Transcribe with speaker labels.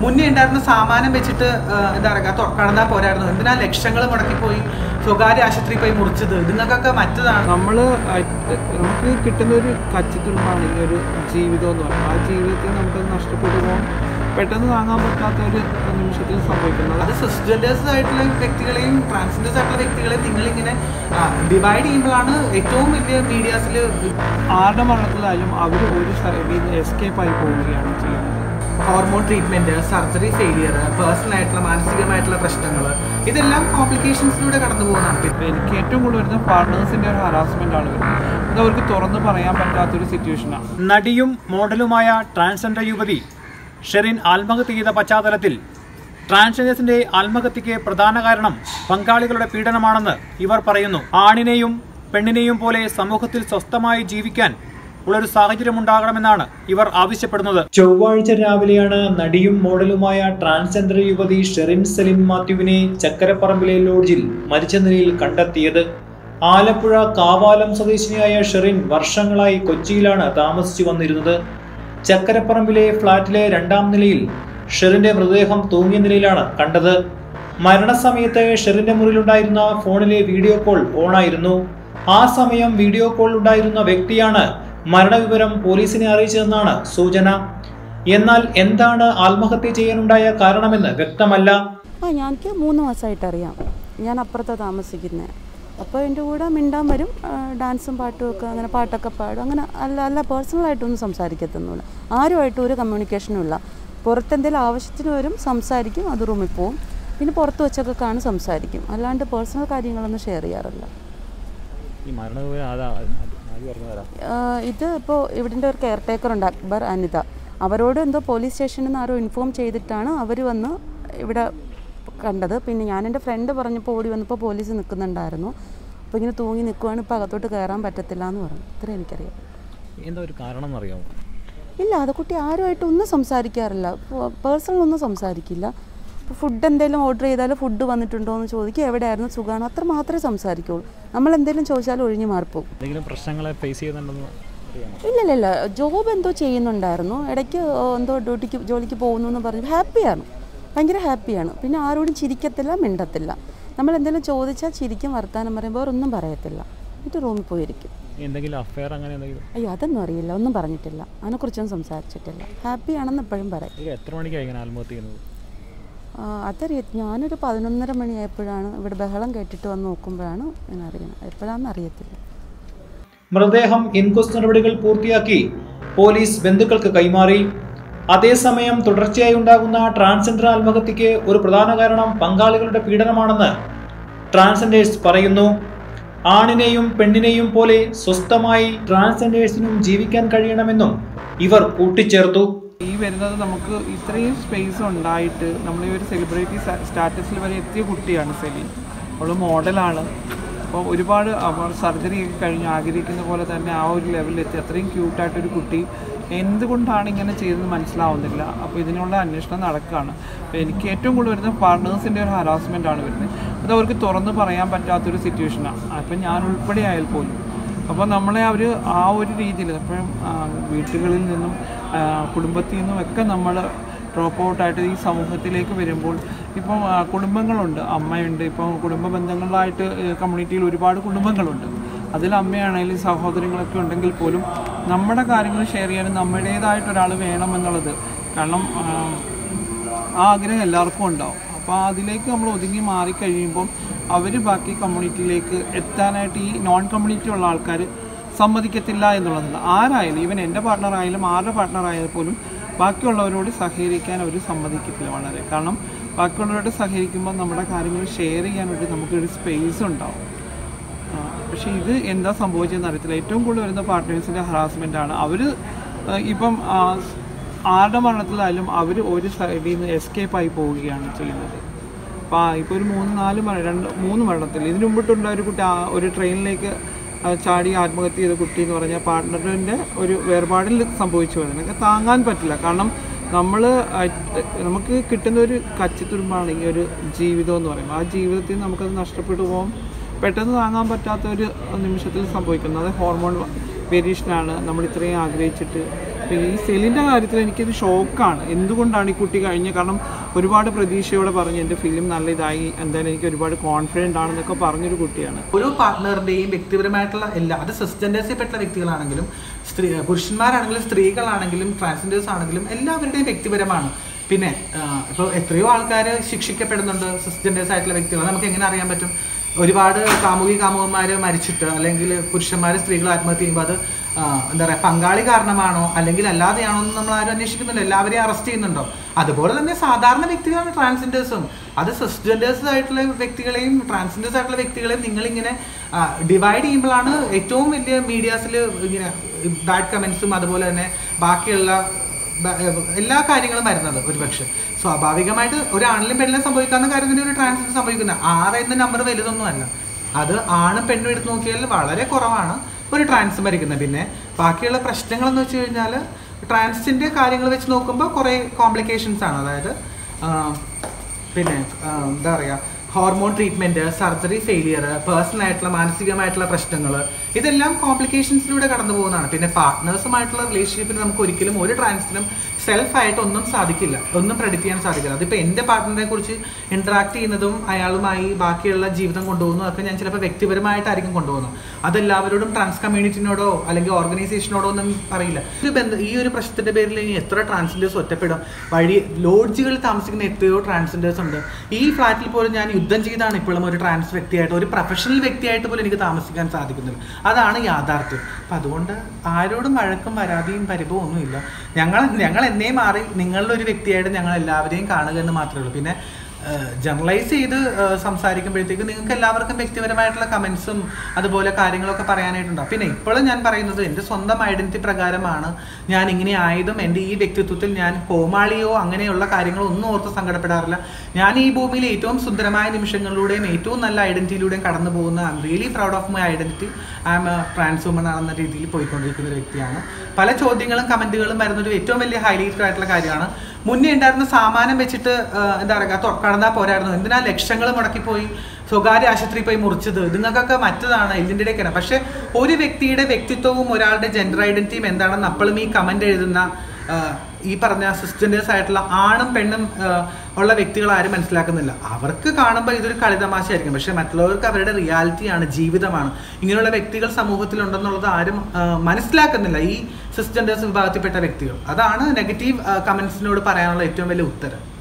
Speaker 1: മുന്നേ ഉണ്ടായിരുന്ന സാമാനം വെച്ചിട്ട് ആ, എന്താ പറയുക തൊ- കടന്നാൽ പോരായിരുന്നു എന്തിനാ ലക്ഷങ്ങൾ മുടക്കി പോയി സ്വകാര്യ ആശുപത്രി പോയി മുറിച്ചത് ഇതിങ്ങൾക്കൊക്കെ മറ്റതാണ്
Speaker 2: നമ്മൾ നമുക്ക് കിട്ടുന്ന ഒരു കച്ചിത്തുരുമ്പാണ് ഈ ഒരു ജീവിതം എന്ന് പറയുന്നത് ആ ജീവിതത്തിൽ നമുക്കത് നഷ്ടപ്പെട്ടു പോകാൻ പെട്ടെന്ന് താങ്ങാൻ പറ്റാത്ത ഒരു നിമിഷത്തിൽ സംഭവിക്കുന്നത്
Speaker 1: അത് സിസ്ജൻഡേഴ്സ് ആയിട്ടുള്ള വ്യക്തികളെയും ട്രാൻസ്ജെൻഡേഴ്സ് ആയിട്ടുള്ള വ്യക്തികളെയും നിങ്ങളിങ്ങനെ ഡിവൈഡ് ചെയ്യുമ്പോഴാണ് ഏറ്റവും വലിയ മീഡിയാസിൽ
Speaker 2: ആരുടെ മരണത്തിലായാലും അവർ ഒരു സൈഡിൽ നിന്ന് എസ്കേപ്പ് ആയി പോവുകയാണ് ചെയ്യുന്നത്
Speaker 1: hormone treatment surgery failure personal ആയിട്ടുള്ള മാനസികമായിട്ടുള്ള പ്രശ്നങ്ങൾ ഇതെല്ലാം കോംപ്ലിക്കേഷൻസിലൂടെ കടന്നു പോകുന്നതാണ്
Speaker 2: ഇപ്പം എനിക്ക് ഏറ്റവും കൂടുതൽ വരുന്നത് പാർട്ട്നേഴ്സിൻ്റെ ഒരു ഹറാസ്മെൻ്റ് ആണ് വരുന്നത് അത് അവർക്ക് തുറന്ന് പറയാൻ പറ്റാത്തൊരു സിറ്റുവേഷനാണ്
Speaker 3: നടിയും മോഡലുമായ ട്രാൻസ്ജെൻഡർ യുവതി ഷെറിൻ ആത്മഹത്യ ചെയ്ത പശ്ചാത്തലത്തിൽ ട്രാൻസ്ജെൻഡേഴ്സിന്റെ ആത്മഹത്യക്ക് പ്രധാന കാരണം പങ്കാളികളുടെ പീഡനമാണെന്ന് ഇവർ പറയുന്നു ആണിനെയും പെണ്ണിനെയും പോലെ സമൂഹത്തിൽ സ്വസ്ഥമായി ജീവിക്കാൻ ഉള്ളൊരു സാഹചര്യം ഉണ്ടാകണമെന്നാണ് ഇവർ ആവശ്യപ്പെടുന്നത് ചൊവ്വാഴ്ച രാവിലെയാണ് നടിയും മോഡലുമായ ട്രാൻസ്ജെൻഡർ യുവതി ഷെറിൻ സലിം മാത്യുവിനെ ചക്കരപ്പറമ്പിലെ ലോഡ്ജിൽ മരിച്ച നിലയിൽ കണ്ടെത്തിയത് ആലപ്പുഴ കാവാലം സ്വദേശിനിയായ ഷെറിൻ വർഷങ്ങളായി കൊച്ചിയിലാണ് താമസിച്ചു വന്നിരുന്നത് ചക്കരപ്പറമ്പിലെ ഫ്ളാറ്റിലെ രണ്ടാം നിലയിൽ ഷെറിന്റെ മൃതദേഹം തൂങ്ങിയ നിലയിലാണ് കണ്ടത് മരണസമയത്ത് ഷെറിന്റെ മുറിയിലുണ്ടായിരുന്ന ഫോണിലെ വീഡിയോ കോൾ ഓണായിരുന്നു ആ സമയം വീഡിയോ കോൾ ഉണ്ടായിരുന്ന വ്യക്തിയാണ് മരണവിവരം പോലീസിനെ അറിയിച്ചതെന്നാണ് സൂചന എന്നാൽ എന്താണ് ആത്മഹത്യ ചെയ്യാനുണ്ടായ കാരണമെന്ന് വ്യക്തമല്ല
Speaker 4: ആ ഞങ്ങൾക്ക് മൂന്ന് മാസമായിട്ട് അറിയാം ഞാൻ അപ്പുറത്താണ് താമസിക്കുന്നത് അപ്പോൾ എൻ്റെ കൂടെ മിണ്ടാൻ വരും ആ, ഡാൻസും പാട്ടും ഒക്കെ അങ്ങനെ പാട്ടൊക്കെ പാടും അങ്ങനെ അല്ല അല്ല പേഴ്സണലായിട്ടൊന്നും സംസാരിക്കത്തൊന്നുമില്ല ആരുമായിട്ടും ഒരു കമ്മ്യൂണിക്കേഷനും ഇല്ല പുറത്തെന്തെങ്കിലും ആവശ്യത്തിന് വരും സംസാരിക്കും അത് റൂമിൽ പോവും പിന്നെ പുറത്ത് വെച്ചൊക്കെ കാണും സംസാരിക്കും അല്ലാണ്ട് പേഴ്സണൽ കാര്യങ്ങളൊന്നും ഷെയർ ചെയ്യാറില്ല
Speaker 3: ഈ മരണവിവരം ആദ്യം പറഞ്ഞുതരാം
Speaker 4: ആ, ഇത് ഇപ്പോൾ ഇവിടുത്തെ ഒരു കെയർ ടേക്കർ ഉണ്ട് അക്ബർ അനിത അവരോട് എന്തോ പോലീസ് സ്റ്റേഷനിൽ നിന്ന് ആരോ ഇൻഫോം ചെയ്തിട്ടാണ് അവർ വന്ന് ഇവിടെ കണ്ടത് പിന്നെ ഞാൻ എൻ്റെ ഫ്രണ്ട് പറഞ്ഞപ്പോൾ ഓടി വന്നപ്പോൾ പോലീസ് നിൽക്കുന്നുണ്ടായിരുന്നു അപ്പോൾ ഇങ്ങനെ തൂങ്ങി നിൽക്കുവാണ് ഇപ്പോൾ അകത്തോട്ട് കയറാൻ പറ്റത്തില്ല എന്ന് പറഞ്ഞു ഇത്ര എനിക്കറിയാം
Speaker 3: എന്താ ഒരു കാരണം എന്നറിയാമോ
Speaker 4: ഇല്ല അത് കുട്ടി ആരുമായിട്ട് ഒന്നും സംസാരിക്കാറില്ല പേഴ്സണൽ ഒന്നും സംസാരിക്കില്ല ഇപ്പോൾ ഫുഡ് എന്തെങ്കിലും ഓർഡർ ചെയ്താൽ ഫുഡ് വന്നിട്ടുണ്ടോ എന്ന് ചോദിക്കും എവിടെയായിരുന്നു സുഖമാണ് അത്ര മാത്രമേ സംസാരിക്കുള്ളൂ നമ്മൾ എന്തെങ്കിലും ചോദിച്ചാൽ ഒഴിഞ്ഞു മാറിപ്പോകും
Speaker 3: എന്തെങ്കിലും പ്രശ്നങ്ങളെ ഫേസ് ചെയ്യുന്നുണ്ടെന്ന് അറിയാമോ
Speaker 4: ഇല്ലില്ല ജോബ് എന്തോ ചെയ്യുന്നുണ്ടായിരുന്നു ഇടയ്ക്ക് എന്തോ ഡ്യൂട്ടിക്ക് ജോലിക്ക് പോകുന്നു എന്ന് പറഞ്ഞു ഹാപ്പിയാണ് ഭയങ്കര ഹാപ്പിയാണ് പിന്നെ ആരോടും ചിരിക്കത്തില്ല മിണ്ടത്തില്ല നമ്മൾ എന്തെങ്കിലും ചോദിച്ചാൽ ചിരിക്കും വർത്താനം പറയും വേറെ ഒന്നും പറയത്തില്ല എന്നിട്ട് റൂമിൽ പോയിരിക്കും
Speaker 3: എന്തെങ്കിലും അഫയർ അങ്ങനെ എന്തെങ്കിലും
Speaker 4: അയ്യോ അതൊന്നും അറിയില്ല ഒന്നും പറഞ്ഞിട്ടില്ല അതിനെക്കുറിച്ചൊന്നും സംസാരിച്ചിട്ടില്ല ഹാപ്പിയാണെന്ന് എപ്പോഴും പറയും
Speaker 3: ഇത് എത്ര മണിക്കാണ് ഇങ്ങനെ ആത്മഹത്യ ചെയ്യുന്നത്
Speaker 4: ആ, അതറിയ ഞാനൊരു പതിനൊന്നര മണിയായപ്പോഴാണ് ഇവിടെ ബഹളം കേട്ടിട്ട് വന്ന് നോക്കുമ്പോഴാണ് ഞാൻ അറിയുന്നത് എപ്പോഴാണെന്ന് അറിയത്തില്ല
Speaker 3: മൃതദേഹം ഇൻക്വസ്റ്റ് നടപടികൾ പൂർത്തിയാക്കി പോലീസ് ബന്ധുക്കൾക്ക് കൈമാറി അതേസമയം തുടർച്ചയായി ഉണ്ടാകുന്ന ട്രാൻസ്ജെൻഡർ ആത്മഹത്യക്ക് ഒരു പ്രധാന കാരണം പങ്കാളികളുടെ പീഡനമാണെന്ന് ട്രാൻസ്ജെൻഡേഴ്സ് പറയുന്നു ആണിനെയും പെണ്ണിനെയും പോലെ സ്വസ്ഥമായി ട്രാൻസ്ജെൻഡേഴ്സിനും ജീവിക്കാൻ കഴിയണമെന്നും ഇവർ കൂട്ടിച്ചേർത്തു
Speaker 2: ഈ വരുന്നത് നമുക്ക് ഇത്രയും സ്പേസ് ഉണ്ടായിട്ട് നമ്മൾ ഈ ഒരു സെലിബ്രിറ്റി സ്റ്റാറ്റസിൽ വരെ എത്തിയ കുട്ടിയാണ് സെലീൻ അവൾ മോഡലാണ് അപ്പോൾ ഒരുപാട് അവർ സർജറി ഒക്കെ കഴിഞ്ഞ് ആഗ്രഹിക്കുന്ന പോലെ തന്നെ ആ ഒരു ലെവലിൽ എത്തി അത്രയും ക്യൂട്ടായിട്ടൊരു കുട്ടി എന്തുകൊണ്ടാണ് ഇങ്ങനെ ചെയ്തത് മനസ്സിലാവുന്നില്ല അപ്പോൾ ഇതിനുള്ള അന്വേഷണം നടക്കുകയാണ് അപ്പോൾ എനിക്ക് ഏറ്റവും കൂടുതൽ വരുന്നത് പാർട്ട്നേഴ്സിൻ്റെ ഒരു ഹറാസ്മെൻ്റ് ആണ് വരുന്നത് അത് അവർക്ക് തുറന്ന് പറയാൻ പറ്റാത്തൊരു സിറ്റുവേഷനാണ് അപ്പം ഞാൻ ഉൾപ്പെടെ ആയാൽ പോലും അപ്പോൾ നമ്മളെ അവർ ആ ഒരു രീതിയിൽ ഇപ്പം വീട്ടുകളിൽ നിന്നും ആ, കുടുംബത്തിൽ നിന്നും ഒക്കെ നമ്മൾ ഡ്രോപ്പ് ഔട്ടായിട്ട് ഈ സമൂഹത്തിലേക്ക് വരുമ്പോൾ ഇപ്പം ആ, കുടുംബങ്ങളുണ്ട് അമ്മയുണ്ട് ഇപ്പം കുടുംബ ബന്ധങ്ങളായിട്ട് കമ്മ്യൂണിറ്റിയിൽ ഒരുപാട് കുടുംബങ്ങളുണ്ട് അതിൽ അമ്മയാണെങ്കിലും സഹോദരങ്ങളൊക്കെ ഉണ്ടെങ്കിൽ പോലും നമ്മുടെ കാര്യങ്ങൾ ഷെയർ ചെയ്യാനും നമ്മുടേതായിട്ട് ഒരാൾ വേണമെന്നുള്ളത് കാരണം ആ, ആ ആഗ്രഹം എല്ലാവർക്കും ഉണ്ടാവും അപ്പോൾ അതിലേക്ക് നമ്മൾ ഒതുങ്ങി മാറിക്കഴിയുമ്പം അവർ ബാക്കി കമ്മ്യൂണിറ്റിയിലേക്ക് എത്താനായിട്ട് ഈ നോൺ കമ്മ്യൂണിറ്റി ഉള്ള ആൾക്കാർ സമ്മതിക്കത്തില്ല എന്നുള്ളതല്ല ആരായാലും ഈവൻ എൻ്റെ പാർട്ട്ണറായാലും ആരുടെ പാർട്ട്ണറായാലും പോലും ബാക്കിയുള്ളവരോട് സഹകരിക്കാൻ അവർ സമ്മതിക്കത്തില്ല വളരെ കാരണം ബാക്കിയുള്ളവരോട് സഹകരിക്കുമ്പോൾ നമ്മുടെ കാര്യങ്ങൾ ഷെയർ ചെയ്യാൻ വേണ്ടി നമുക്കൊരു സ്പേസ് ഉണ്ടാവും ആ, പക്ഷേ ഇത് എന്താ സംഭവിച്ചതെന്ന് അറിയത്തില്ല ഏറ്റവും കൂടുതൽ വരുന്ന പാർട്ട്നേഴ്സിൻ്റെ ഹറാസ്മെൻ്റ് ആണ് അവർ ഇപ്പം ആ, ആരുടെ മരണത്തിലായാലും അവർ ഒരു സൈഡിൽ നിന്ന് എസ്കേപ്പ് ആയി പോവുകയാണ് ചെയ്യുന്നത് അപ്പോൾ ഇപ്പോൾ ഒരു മൂന്ന് നാല് മരണം രണ്ട് മൂന്ന് മരണത്തിൽ ഇതിനു മുമ്പിട്ടുള്ള ഒരു കുട്ടി ആ ഒരു ട്രെയിനിലേക്ക് ആ, ചാടി ആത്മഹത്യ ചെയ്ത കുട്ടി എന്ന് പറഞ്ഞാൽ പാർട്ട്ണറിൻ്റെ ഒരു വേർപാടിൽ സംഭവിച്ചു വരുന്നത് താങ്ങാൻ പറ്റില്ല കാരണം നമ്മൾ നമുക്ക് കിട്ടുന്ന ഒരു കച്ചിത്തുരുമ്പാണ് ഈ ഒരു ജീവിതം എന്ന് പറയുമ്പോൾ ആ ജീവിതത്തിൽ നമുക്കത് നഷ്ടപ്പെട്ടു പോകും പെട്ടെന്ന് താങ്ങാൻ പറ്റാത്ത ഒരു നിമിഷത്തിൽ സംഭവിക്കുന്നത് അത് ഹോർമോൺ വേരിയേഷനാണ് നമ്മൾ ഇത്രയും ആഗ്രഹിച്ചിട്ട് അപ്പോൾ ഈ സെലിൻ്റെ കാര്യത്തിൽ എനിക്കൊരു ഷോക്കാണ് എന്തുകൊണ്ടാണ് ഈ കുട്ടി കഴിഞ്ഞ കാരണം ഒരുപാട് പ്രതീക്ഷയോടെ പറഞ്ഞ് എൻ്റെ ഫിലിം നല്ല ഇതായി എന്തായാലും എനിക്ക് ഒരുപാട് കോൺഫിഡൻ്റ് ആണെന്നൊക്കെ പറഞ്ഞൊരു കുട്ടിയാണ്
Speaker 1: ഓരോ പാർട്ട്ണറിന്റെയും വ്യക്തിപരമായിട്ടുള്ള എല്ലാ അത് സിസ്റ്റൻഡേഴ്സിൽ പെട്ട വ്യക്തികളാണെങ്കിലും സ്ത്രീ പുരുഷന്മാരാണെങ്കിലും സ്ത്രീകളാണെങ്കിലും ട്രാൻസ്ജെൻഡേഴ്സ് ആണെങ്കിലും എല്ലാവരുടെയും വ്യക്തിപരമാണ് പിന്നെ ഇപ്പോൾ എത്രയോ ആൾക്കാർ ശിക്ഷിക്കപ്പെടുന്നുണ്ട് സിസ്റ്റൻഡേഴ്സ് ആയിട്ടുള്ള വ്യക്തികൾ നമുക്ക് എങ്ങനെ അറിയാൻ പറ്റും ഒരുപാട് കാമുകി കാമുകന്മാർ മരിച്ചിട്ട് അല്ലെങ്കിൽ പുരുഷന്മാർ സ്ത്രീകൾ ആത്മഹത്യ ചെയ്യുമ്പോൾ അത് ആ, എന്താ പറയുക പങ്കാളി കാരണമാണോ അല്ലെങ്കിൽ അല്ലാതെയാണോ എന്ന് നമ്മൾ ആരും അന്വേഷിക്കുന്നില്ല എല്ലാവരെയും അറസ്റ്റ് ചെയ്യുന്നുണ്ടോ അതുപോലെ തന്നെ സാധാരണ വ്യക്തികളാണ് ട്രാൻസ്ജെൻഡേഴ്സും അത് സിസ്റ്റൻഡേഴ്സ് ആയിട്ടുള്ള വ്യക്തികളെയും ട്രാൻസ്ജെൻഡേഴ്സ് ആയിട്ടുള്ള വ്യക്തികളെയും നിങ്ങളിങ്ങനെ ഡിവൈഡ് ചെയ്യുമ്പോഴാണ് ഏറ്റവും വലിയ മീഡിയാസിൽ ഇങ്ങനെ ബാഡ് കമൻസും അതുപോലെ തന്നെ ബാക്കിയുള്ള ബ- എല്ലാ കാര്യങ്ങളും വരുന്നത് ഒരുപക്ഷെ സ്വാഭാവികമായിട്ട് ഒരാണിലും പെണ്ണിലും സംഭവിക്കാവുന്ന കാര്യം തന്നെ ഒരു ട്രാൻസിന് സംഭവിക്കുന്നത് ആറ് എന്ന നമ്പർ വലുതൊന്നുമല്ല അത് ആണും പെണ്ണും എടുത്ത് നോക്കിയാൽ വളരെ കുറവാണ് ഒരു ട്രാൻസ് മരിക്കുന്നത് പിന്നെ ബാക്കിയുള്ള പ്രശ്നങ്ങളെന്ന് വെച്ച് കഴിഞ്ഞാൽ ട്രാൻസിൻ്റെ കാര്യങ്ങൾ വെച്ച് നോക്കുമ്പോൾ കുറേ കോംപ്ലിക്കേഷൻസ് ആണ് അതായത് ആ, പിന്നെ ആ, എന്താ പറയുക hormone treatment surgery failure personal ആയിട്ടുള്ള മാനസികമായിട്ടുള്ള പ്രശ്നങ്ങൾ ഇതെല്ലാം കോംപ്ലിക്കേഷൻസിലൂടെ കടന്നു പോകുന്നതാണ് പിന്നെ പാർട്ട്നേഴ്സുമായിട്ടുള്ള റിലേഷൻഷിപ്പിൽ നമുക്ക് ഒരിക്കലും ഒരു ട്രാൻസിനും സെൽഫായിട്ട് ഒന്നും സാധിക്കില്ല ഒന്നും പ്രഡിക്റ്റ് ചെയ്യാൻ സാധിക്കില്ല അതിപ്പോൾ എൻ്റെ പാർട്ട്ണറെ കുറിച്ച് ഇൻട്രാക്ട് ചെയ്യുന്നതും അയാളുമായി ബാക്കിയുള്ള ജീവിതം കൊണ്ടുപോകുന്നതും ഒക്കെ ഞാൻ ചിലപ്പോൾ വ്യക്തിപരമായിട്ടായിരിക്കും കൊണ്ടുപോകുന്നത് അതെല്ലാവരോടും ട്രാൻസ് കമ്മ്യൂണിറ്റിനോടോ അല്ലെങ്കിൽ ഓർഗനൈസേഷനോടോ ഒന്നും പറയില്ല ഇത് ബന്ധ ഈ ഒരു പ്രശ്നത്തിൻ്റെ പേരിൽ ഇനി എത്ര ട്രാൻസ്ജെൻഡേഴ്സ് ഒറ്റപ്പെടും വഴി ലോഡ്ജുകളിൽ താമസിക്കുന്ന എത്രയോ ട്രാൻസ്ജെൻഡേഴ്സ് ഉണ്ട് ഈ ഫ്ലാറ്റിൽ പോലും ഞാൻ യുദ്ധം ചെയ്താണ് ഇപ്പോഴും ഒരു ട്രാൻസ് വ്യക്തിയായിട്ട് ഒരു പ്രൊഫഷണൽ വ്യക്തിയായിട്ട് പോലും എനിക്ക് താമസിക്കാൻ സാധിക്കുന്നില്ല അതാണ് യാഥാർത്ഥ്യം അപ്പം അതുകൊണ്ട് ആരോടും വഴക്കും പരാതിയും പരിഭവം ഒന്നുമില്ല ഞങ്ങൾ ഞങ്ങൾ എന്നേ മാറി നിങ്ങളുടെ ഒരു വ്യക്തിയായിട്ട് ഞങ്ങൾ എല്ലാവരെയും കാണുക എന്ന് മാത്രമേ ഉള്ളൂ പിന്നെ ജനറലൈസ് ചെയ്ത് ഏഹ്, സംസാരിക്കുമ്പോഴത്തേക്ക് നിങ്ങൾക്ക് എല്ലാവർക്കും വ്യക്തിപരമായിട്ടുള്ള കമൻസും അതുപോലെ കാര്യങ്ങളൊക്കെ പറയാനായിട്ടുണ്ടാവും പിന്നെ ഇപ്പോഴും ഞാൻ പറയുന്നത് എൻ്റെ സ്വന്തം ഐഡന്റിറ്റി പ്രകാരമാണ് ഞാൻ ഇങ്ങനെ ആയതും എൻ്റെ ഈ വ്യക്തിത്വത്തിൽ ഞാൻ കോമാളിയോ അങ്ങനെയുള്ള കാര്യങ്ങളോ ഒന്നും ഓർത്ത് സങ്കടപ്പെടാറില്ല ഞാൻ ഈ ഭൂമിയിലെ ഏറ്റവും സുന്ദരമായ നിമിഷങ്ങളിലൂടെയും ഏറ്റവും നല്ല ഐഡന്റിറ്റിയിലൂടെയും കടന്നു പോകുന്ന I'm really proud of my identity I'm trans woman ആണെന്ന രീതിയിൽ പോയിക്കൊണ്ടിരിക്കുന്ന ഒരു വ്യക്തിയാണ് പല ചോദ്യങ്ങളും കമന്റുകളും വരുന്നൊരു ഏറ്റവും വലിയ ഹൈലൈറ്റ് ആയിട്ടുള്ള കാര്യമാണ് മുന്നേ ഉണ്ടായിരുന്ന സാമാനം വെച്ചിട്ട് ആ, എന്താ പറയുക തൊ- കടന്നാൽ പോരായിരുന്നു എന്തിനാ ലക്ഷങ്ങൾ മുടക്കിപ്പോയി സ്വകാര്യ ആശുപത്രിയിൽ പോയി മുറിച്ചത് നിങ്ങൾക്കൊക്കെ മറ്റതാണ് എല്ലിൻ്റെ ഇടയ്ക്കാണ് പക്ഷെ ഒരു വ്യക്തിയുടെ വ്യക്തിത്വവും ഒരാളുടെ ജെൻഡർ ഐഡന്റിറ്റിയും എന്താണെന്ന് അപ്പോഴും ഈ കമന്റ് എഴുതുന്ന ആ, ഈ പറഞ്ഞ സിസ്റ്റൻഡേഴ്സ് ആയിട്ടുള്ള ആണും പെണ്ണും ആ, ഉള്ള വ്യക്തികൾ ആരും മനസ്സിലാക്കുന്നില്ല അവർക്ക് കാണുമ്പോൾ ഇതൊരു കളിതമാശയായിരിക്കും പക്ഷെ മറ്റുള്ളവർക്ക് അവരുടെ റിയാലിറ്റിയാണ് ജീവിതമാണ് ഇങ്ങനെയുള്ള വ്യക്തികൾ സമൂഹത്തിലുണ്ടെന്നുള്ളത് ആരും ആ, മനസ്സിലാക്കുന്നില്ല ഈ സിസ്റ്റൻഡേഴ്സ് വിഭാഗത്തിൽപ്പെട്ട വ്യക്തികൾ അതാണ് നെഗറ്റീവ് കമൻസിനോട് പറയാനുള്ള ഏറ്റവും വലിയ ഉത്തരം